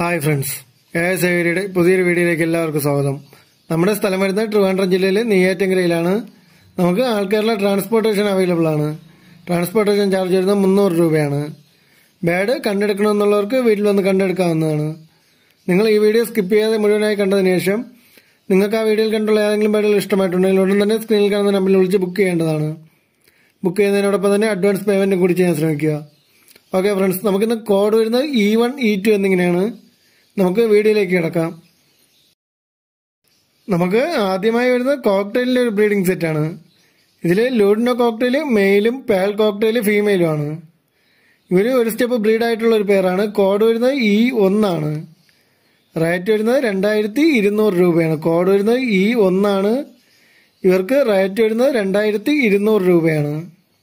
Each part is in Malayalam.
ഹായ് ഫ്രണ്ട്സ് എ എസ് ഐഡിയുടെ പുതിയൊരു വീഡിയോയിലേക്ക് എല്ലാവർക്കും സ്വാഗതം നമ്മുടെ സ്ഥലം വരുന്നത് ട്രിവാൻഡ്രം ജില്ലയിലെ നെയ്യാറ്റങ്കരയിലാണ് നമുക്ക് ആൾക്കാരുടെ ട്രാൻസ്പോർട്ടേഷൻ അവൈലബിൾ ആണ് ട്രാൻസ്പോർട്ടേഷൻ ചാർജ് വരുന്നത് മുന്നൂറ് രൂപയാണ് ബാഡ് കണ്ടെടുക്കണമെന്നുള്ളവർക്ക് വീട്ടിൽ വന്ന് കണ്ടെടുക്കാവുന്നതാണ് നിങ്ങൾ ഈ വീഡിയോ സ്കിപ്പ് ചെയ്യാതെ മുഴുവനായി കണ്ടതിന് ശേഷം നിങ്ങൾക്ക് ആ വീഡിയോയിൽ കണ്ടുള്ള ഏതെങ്കിലും ബാഡുകൾ ഇഷ്ടമായിട്ടുണ്ടെങ്കിൽ ഉടൻ തന്നെ സ്ക്രീനിൽ കാണുന്ന നമ്പറിൽ വിളിച്ച് ബുക്ക് ചെയ്യേണ്ടതാണ് ബുക്ക് ചെയ്യുന്നതിനോടൊപ്പം തന്നെ അഡ്വാൻസ് പേയ്മെന്റും കൂടി ചെയ്യാൻ ശ്രമിക്കുക ഓക്കെ ഫ്രണ്ട്സ് നമുക്കിന്ന് കോഡ് വരുന്നത് ഇ വൺ ഇ ടു എന്നിങ്ങനെയാണ് നമുക്ക് വീഡിയോയിലേക്ക് കിടക്കാം നമുക്ക് ആദ്യമായി വരുന്നത് കോക്ടെയിലിന്റെ ഒരു ബ്രീഡിംഗ് സെറ്റാണ് ഇതിൽ ലൂഡിനോ കോക്ടെയിൽ മെയിലും പേൾ കോക്ടെയിൽ ഫീമെയിലും ആണ് ഇവർ ഒരു സ്റ്റെപ്പ് ബ്രീഡ് ആയിട്ടുള്ള ഒരു പേരാണ് കോഡ് വരുന്നത് ഇ ഒന്നാണ് റേറ്റ് വരുന്നത് രണ്ടായിരത്തി ഇരുന്നൂറ് രൂപയാണ് കോഡ് വരുന്നത് ഇ ഒന്നാണ് ഇവർക്ക് റേറ്റ് വരുന്നത് രണ്ടായിരത്തി ഇരുന്നൂറ് രൂപയാണ്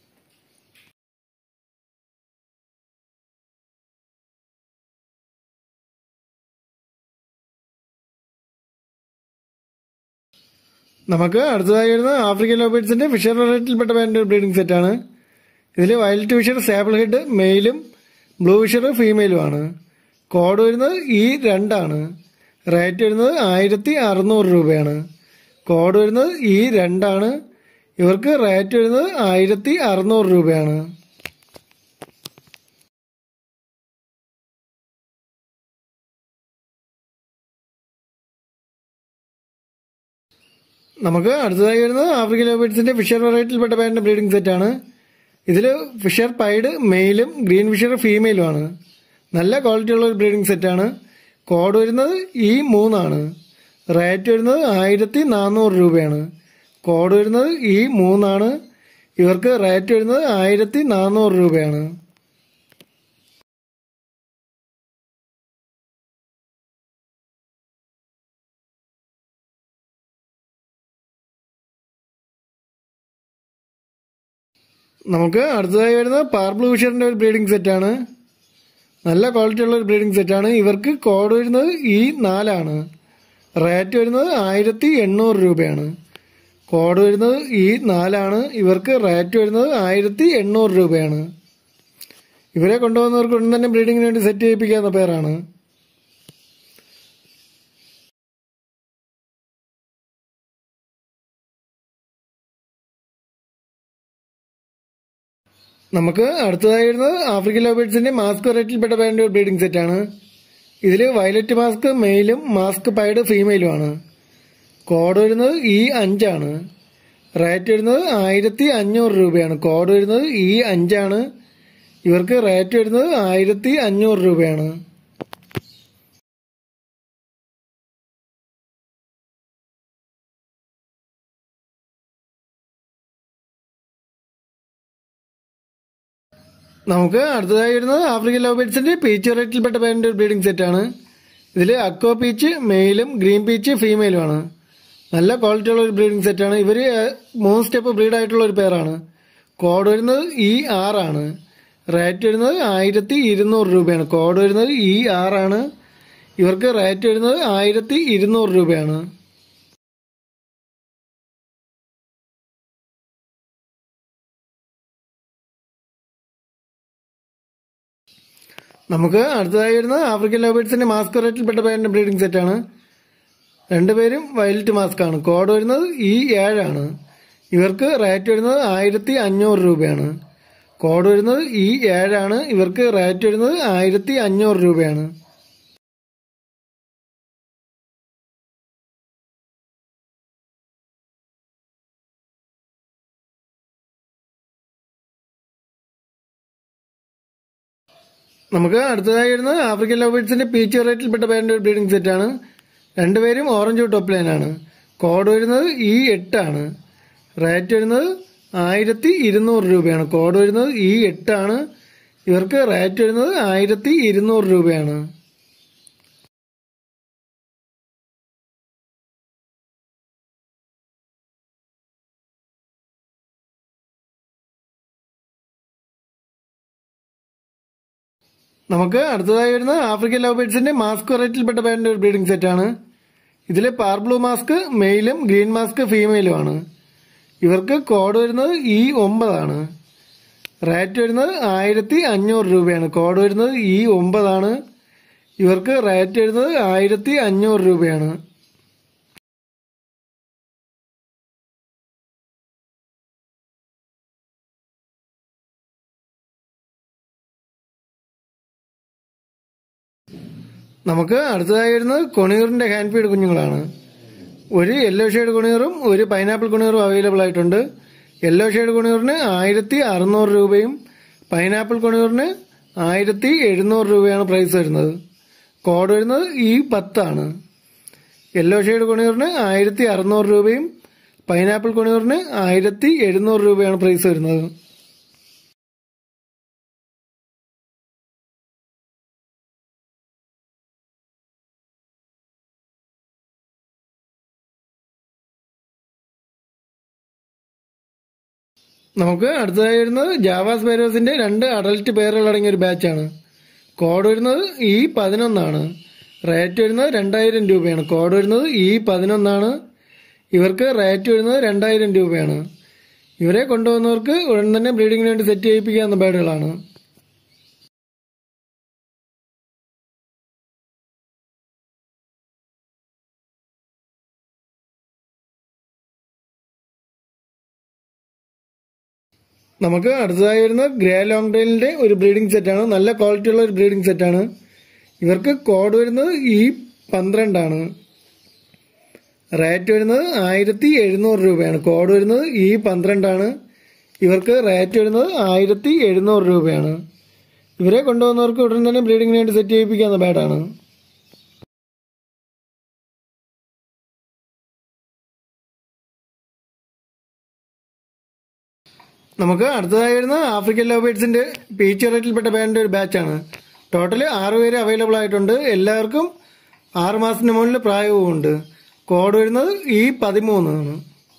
നമുക്ക് അടുത്തതായി വരുന്ന ആഫ്രിക്കൻ ലോബേറ്റ്സിന്റെ ഫിഷർ വെറൈറ്റിയിൽപ്പെട്ട ബാൻഡ് ബ്രീഡിംഗ് സെറ്റാണ് ഇതിൽ വയലറ്റ് ഫിഷർ സാപ്പിൾ ഹെഡ് മെയിലും ബ്ലൂ ഫിഷർ ഫീമെയിലുമാണ് കോഡ് വരുന്നത് ഈ രണ്ടാണ് റേറ്റ് വരുന്നത് ആയിരത്തി അറുന്നൂറ് രൂപയാണ് കോഡ് വരുന്നത് ഈ രണ്ടാണ് ഇവർക്ക് റേറ്റ് വരുന്നത് ആയിരത്തി അറുന്നൂറ് രൂപയാണ് നമുക്ക് അടുത്തതായി വരുന്നത് ആഫ്രിക്കൻ ലോബേറ്റ്സിന്റെ ഫിഷർ വെറൈറ്റിയിൽപ്പെട്ട ബാൻഡ് ബ്രീഡിംഗ് സെറ്റാണ് ഇതിൽ ഫിഷർ പൈഡ് മെയിലും ഗ്രീൻ ഫിഷർ ഫീമെയിലുമാണ് നല്ല ക്വാളിറ്റി ഉള്ള ഒരു ബ്രീഡിംഗ് സെറ്റാണ് കോഡ് വരുന്നത് ഈ മൂന്നാണ് റേറ്റ് വരുന്നത് ആയിരത്തി നാനൂറ് രൂപയാണ് കോഡ് വരുന്നത് ഈ മൂന്നാണ് ഇവർക്ക് റേറ്റ് വരുന്നത് ആയിരത്തി നാനൂറ് രൂപയാണ് നമുക്ക് അടുത്തതായി വരുന്നത് പാർബ്ലൂ ഫിഷറിന്റെ ഒരു ബ്രീഡിംഗ് സെറ്റാണ് നല്ല ക്വാളിറ്റി ഉള്ള ഒരു ബ്രീഡിംഗ് സെറ്റാണ് ഇവർക്ക് കോഡ് വരുന്നത് ഈ നാലാണ് റേറ്റ് വരുന്നത് ആയിരത്തി എണ്ണൂറ് രൂപയാണ് കോഡ് വരുന്നത് ഈ നാലാണ് ഇവർക്ക് റേറ്റ് വരുന്നത് ആയിരത്തി എണ്ണൂറ് രൂപയാണ് ഇവരെ കൊണ്ടുപോകുന്നവർക്ക് ഉടൻ തന്നെ ബ്രീഡിങ്ങിന് വേണ്ടി സെറ്റ് ചെയ്യിപ്പിക്കാവുന്ന പേരാണ് നമുക്ക് അടുത്തതായി വരുന്നത് ആഫ്രിക്കൻ ലോബേഡ്സിന്റെ മാസ്ക് വെറൈറ്റിയിൽപ്പെട്ട ബാൻഡ് ബ്രീഡിംഗ് സെറ്റാണ് ഇതിൽ വയലറ്റ് മാസ്ക് മെയിലും മാസ്ക് പൈഡ് ഫീമെയിലുമാണ് കോഡ് വരുന്നത് ഈ അഞ്ചാണ് റേറ്റ് വരുന്നത് ആയിരത്തി അഞ്ഞൂറ് രൂപയാണ് കോഡ് വരുന്നത് ഈ അഞ്ചാണ് ഇവർക്ക് റേറ്റ് വരുന്നത് ആയിരത്തി അഞ്ഞൂറ് രൂപയാണ് നമുക്ക് അടുത്തതായി വരുന്നത് ആഫ്രിക്കൻ ലോബേഡ്സിന്റെ പീച്ച് വെറൈറ്റിയിൽപ്പെട്ട ബാൻഡ് ബ്രീഡിംഗ് സെറ്റാണ് ഇതിൽ അക്കോ പീച്ച് മെയിലും ഗ്രീൻ പീച്ച് ഫീമെയിലുമാണ് നല്ല ക്വാളിറ്റി ഉള്ള ഒരു ബ്രീഡിംഗ് സെറ്റാണ് ഇവർ മൂന്ന് സ്റ്റെപ്പ് ബ്രീഡ് ആയിട്ടുള്ള ഒരു പേരാണ് കോഡ് വരുന്നത് ഈ ആറാണ് റേറ്റ് വരുന്നത് ആയിരത്തി ഇരുന്നൂറ് രൂപയാണ് കോഡ് വരുന്നത് ഈ ആറാണ് ഇവർക്ക് റേറ്റ് വരുന്നത് ആയിരത്തി ഇരുന്നൂറ് രൂപയാണ് നമുക്ക് അടുത്തതായി വരുന്നത് ആഫ്രിക്കൻ ലോബേഡ്സിന്റെ മാസ്ക് വെറൈറ്റിയിൽപ്പെട്ട പേരിന്റെ ബ്രീഡിംഗ് സെറ്റാണ് രണ്ടുപേരും വയലറ്റ് മാസ്ക് ആണ് കോഡ് വരുന്നത് ഈ ഏഴാണ് ഇവർക്ക് റേറ്റ് വരുന്നത് ആയിരത്തി അഞ്ഞൂറ് രൂപയാണ് കോഡ് വരുന്നത് ഈ ഏഴാണ് ഇവർക്ക് റേറ്റ് വരുന്നത് ആയിരത്തി അഞ്ഞൂറ് രൂപയാണ് നമുക്ക് അടുത്തതായി വരുന്നത് ആഫ്രിക്കൻ ലോബേഡ്സിന്റെ പീച്ച് വെറൈറ്റിയിൽപ്പെട്ട പേരിന്റെ ബ്രീഡിംഗ് സെറ്റാണ് രണ്ടുപേരും ഓറഞ്ച് ടോപ്പ് ലൈനാണ് കോഡ് വരുന്നത് ഈ എട്ടാണ് റേറ്റ് വരുന്നത് ആയിരത്തി ഇരുന്നൂറ് രൂപയാണ് കോഡ് വരുന്നത് ഈ എട്ടാണ് ഇവർക്ക് റേറ്റ് വരുന്നത് ആയിരത്തി ഇരുന്നൂറ് രൂപയാണ് നമുക്ക് അടുത്തതായി വരുന്ന ആഫ്രിക്കൻ ലോബേഡ്സിന്റെ മാസ്ക് വെറൈറ്റിയിൽപ്പെട്ട പേരിന്റെ ഒരു ബ്രീഡിംഗ് സെറ്റാണ് ഇതിൽ പാർബ്ലൂ മാസ്ക് മെയിലും ഗ്രീൻ മാസ്ക് ഫീമെയിലുമാണ് ഇവർക്ക് കോഡ് വരുന്നത് ഈ ഒമ്പതാണ് റേറ്റ് വരുന്നത് ആയിരത്തി അഞ്ഞൂറ് രൂപയാണ് കോഡ് വരുന്നത് ഈ ഒമ്പതാണ് ഇവർക്ക് റേറ്റ് വരുന്നത് ആയിരത്തി അഞ്ഞൂറ് രൂപയാണ് നമുക്ക് അടുത്തതായി വരുന്നത് കൊണിയൂറിന്റെ ഹാൻഡ് ഫീഡ് കുഞ്ഞുങ്ങളാണ് ഒരു യെല്ലോ ഷെയ്ഡ് കുണിയൂറും ഒരു പൈനാപ്പിൾ കുണിയൂറും അവൈലബിൾ ആയിട്ടുണ്ട് യെല്ലോ ഷെയ്ഡ് കുണിയൂറിന് ആയിരത്തി അറുന്നൂറ് രൂപയും പൈനാപ്പിൾ കുണിയൂറിന് ആയിരത്തി എഴുന്നൂറ് രൂപയാണ് പ്രൈസ് വരുന്നത് കോഡ് വരുന്നത് ഈ പത്താണ് യെല്ലോ ഷെയ്ഡ് കുണിയൂറിന് ആയിരത്തി അറുന്നൂറ് രൂപയും പൈനാപ്പിൾ കുണിയൂറിന് ആയിരത്തി എഴുന്നൂറ് രൂപയാണ് പ്രൈസ് വരുന്നത് നമുക്ക് അടുത്തതായി വരുന്നത് ജാവാസ് പേരോസിന്റെ രണ്ട് അഡൽട്ട് പേരുകൾ അടങ്ങിയ ഒരു ബാച്ചാണ് കോഡ് വരുന്നത് ഈ പതിനൊന്നാണ് റേറ്റ് വരുന്നത് രണ്ടായിരം രൂപയാണ് കോഡ് വരുന്നത് ഈ പതിനൊന്നാണ് ഇവർക്ക് റേറ്റ് വരുന്നത് രണ്ടായിരം രൂപയാണ് ഇവരെ കൊണ്ടുവന്നവർക്ക് ഉടൻ തന്നെ ബ്രീഡിങ്ങിന് വേണ്ടി സെറ്റ് ചെയ്യിപ്പിക്കാവുന്ന ബേഡുകളാണ് നമുക്ക് അടുത്തതായി വരുന്ന ഗ്രേ ലോങ് ടൈലിന്റെ ഒരു ബ്രീഡിംഗ് സെറ്റാണ് നല്ല ക്വാളിറ്റി ഉള്ള ഒരു ബ്രീഡിംഗ് സെറ്റാണ് ഇവർക്ക് കോഡ് വരുന്നത് ഈ പന്ത്രണ്ടാണ് റേറ്റ് വരുന്നത് ആയിരത്തി എഴുന്നൂറ് രൂപയാണ് കോഡ് വരുന്നത് ഈ പന്ത്രണ്ടാണ് ഇവർക്ക് റേറ്റ് വരുന്നത് ആയിരത്തി എഴുന്നൂറ് രൂപയാണ് ഇവരെ കൊണ്ടുവന്നവർക്ക് ഉടൻ തന്നെ ബ്രീഡിങ്ങിന് വേണ്ടി സെറ്റ് ചെയ്യിപ്പിക്കാവുന്ന ബാഡാണ് നമുക്ക് അടുത്തതായി വരുന്ന ആഫ്രിക്കൻ ലോബേറ്റ്സിന്റെ പീച്ച് റേറ്റിൽപ്പെട്ട ബാൻഡിന്റെ ഒരു ബാച്ചാണ് ടോട്ടൽ ആറ് പേര് അവൈലബിൾ ആയിട്ടുണ്ട് എല്ലാവർക്കും ആറ് മാസത്തിന് മുകളിൽ പ്രായവും ഉണ്ട് കോഡ് വരുന്നത് ഈ പതിമൂന്നാണ്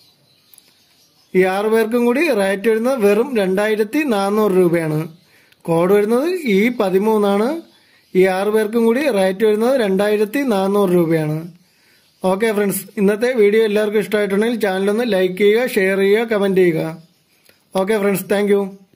ഈ ആറ് പേർക്കും കൂടി റേറ്റ് വരുന്നത് വെറും രണ്ടായിരത്തി നാനൂറ് രൂപയാണ് കോഡ് വരുന്നത് ഈ പതിമൂന്നാണ് ഈ ആറ് പേർക്കും കൂടി റേറ്റ് വരുന്നത് രണ്ടായിരത്തി നാനൂറ് രൂപയാണ് ഓക്കെ ഫ്രണ്ട്സ് ഇന്നത്തെ വീഡിയോ എല്ലാവർക്കും ഇഷ്ടമായിട്ടുണ്ടെങ്കിൽ ചാനലൊന്ന് ലൈക്ക് ചെയ്യുക ഷെയർ ചെയ്യുക കമന്റ് ചെയ്യുക ഓക്കെ ഫ്രണ്ട്സ് താങ്ക്